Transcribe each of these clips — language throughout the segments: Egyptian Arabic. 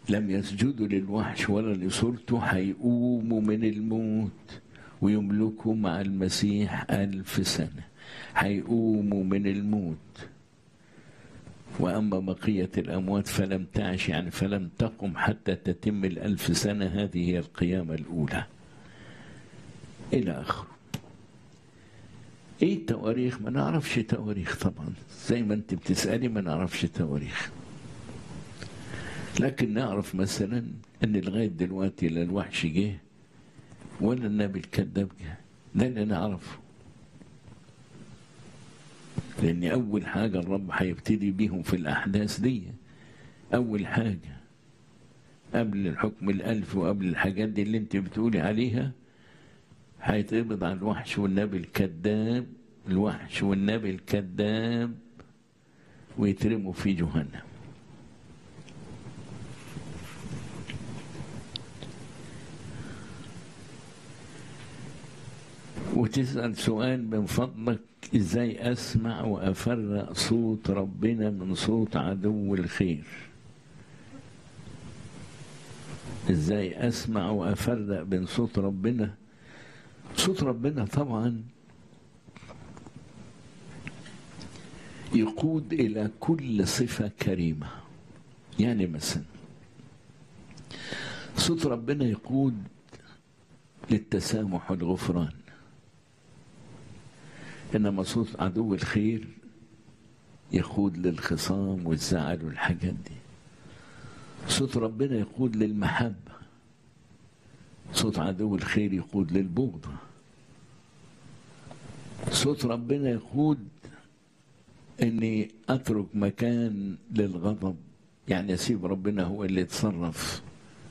لم يسجدوا للوحش ولا لصورته هيقوموا من الموت ويملكوا مع المسيح ألف سنة هيقوموا من الموت وأما بقية الأموات فلم تعش يعني فلم تقم حتى تتم الألف سنة هذه هي القيامة الأولى إلى آخره إيه التواريخ ما نعرفش تواريخ طبعا زي ما أنت بتسألي ما نعرفش تواريخ لكن نعرف مثلا أن لغاية دلوقتي لا الوحش جه ولا النبي الكذاب جه ده اللي نعرفه لأن أول حاجة الرب هيبتدي بيهم في الأحداث دي أول حاجة قبل الحكم الألف وقبل الحاجات دي اللي أنت بتقولي عليها هيتقبض على الوحش والنبي الكذاب الوحش والنبي الكذاب ويترموا في جهنم وتسأل سؤال من فضلك ازاي اسمع وافرق صوت ربنا من صوت عدو الخير ازاي اسمع وافرق بين صوت ربنا صوت ربنا طبعا يقود الى كل صفه كريمه يعني مثلا صوت ربنا يقود للتسامح والغفران انما صوت عدو الخير يقود للخصام والزعل والحاجات دي صوت ربنا يقود للمحبة صوت عدو الخير يقود للبغض صوت ربنا يقود اني اترك مكان للغضب يعني اسيب ربنا هو اللي يتصرف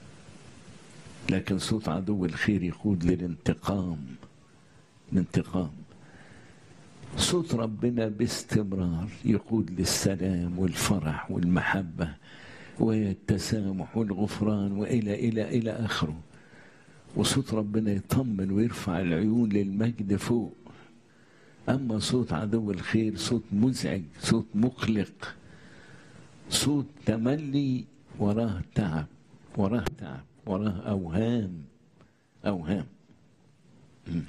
لكن صوت عدو الخير يقود للانتقام الانتقام صوت ربنا باستمرار يقود للسلام والفرح والمحبة والتسامح والغفران وإلى إلى إلى آخره وصوت ربنا يطمن ويرفع العيون للمجد فوق أما صوت عدو الخير صوت مزعج صوت مقلق صوت تملي وراه تعب وراه تعب وراه أوهام أوهام م.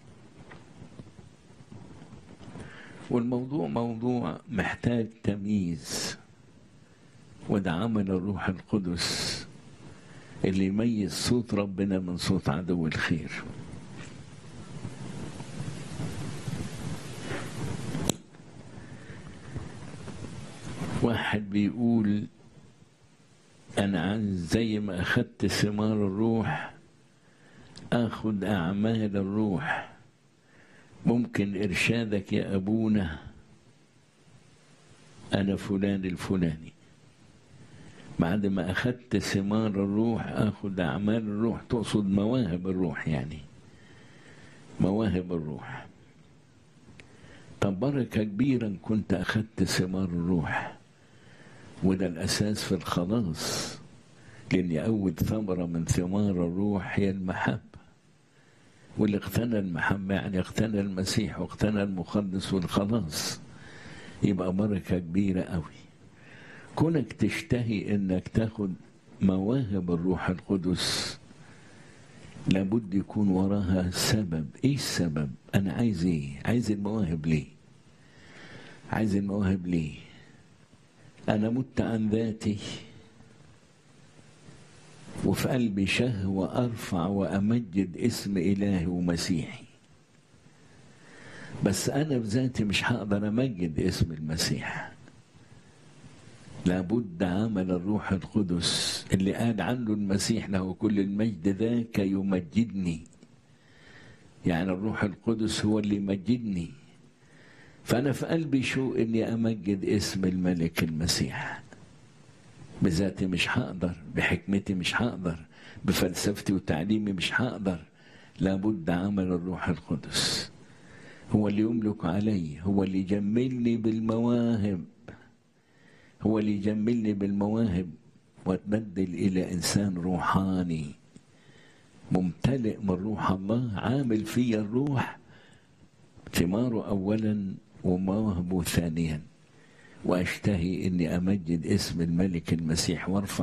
والموضوع موضوع محتاج تمييز وده عمل الروح القدس اللي يميز صوت ربنا من صوت عدو الخير واحد بيقول انا عايز زي ما اخدت ثمار الروح اخد اعمال الروح ممكن إرشادك يا أبونا أنا فلان الفلاني بعد ما أخدت ثمار الروح أخذ أعمال الروح تقصد مواهب الروح يعني مواهب الروح طب بركة كبيرة إن كنت أخدت ثمار الروح وده الأساس في الخلاص لأن أول ثمرة من ثمار الروح هي المحبة واللي اقتنى المحبة يعني اقتنى المسيح واقتنى المخلص والخلاص يبقى بركة كبيرة قوي كونك تشتهي انك تاخد مواهب الروح القدس لابد يكون وراها سبب ايه السبب انا عايز ايه عايز المواهب ليه عايز المواهب ليه انا مت عن ذاتي وفي قلبي شهوة أرفع وأمجد اسم إلهي ومسيحي بس أنا بذاتي مش هقدر أمجد اسم المسيح لابد عمل الروح القدس اللي قال عنه المسيح له كل المجد ذاك يمجدني يعني الروح القدس هو اللي يمجدني فأنا في قلبي شو إني أمجد اسم الملك المسيح بذاتي مش هقدر بحكمتي مش هقدر بفلسفتي وتعليمي مش هقدر لابد عمل الروح القدس هو اللي يملك علي هو اللي يجملني بالمواهب هو اللي يجملني بالمواهب واتبدل الى انسان روحاني ممتلئ من روح الله عامل في الروح ثماره اولا ومواهبه ثانيا واشتهي اني امجد اسم الملك المسيح وارفع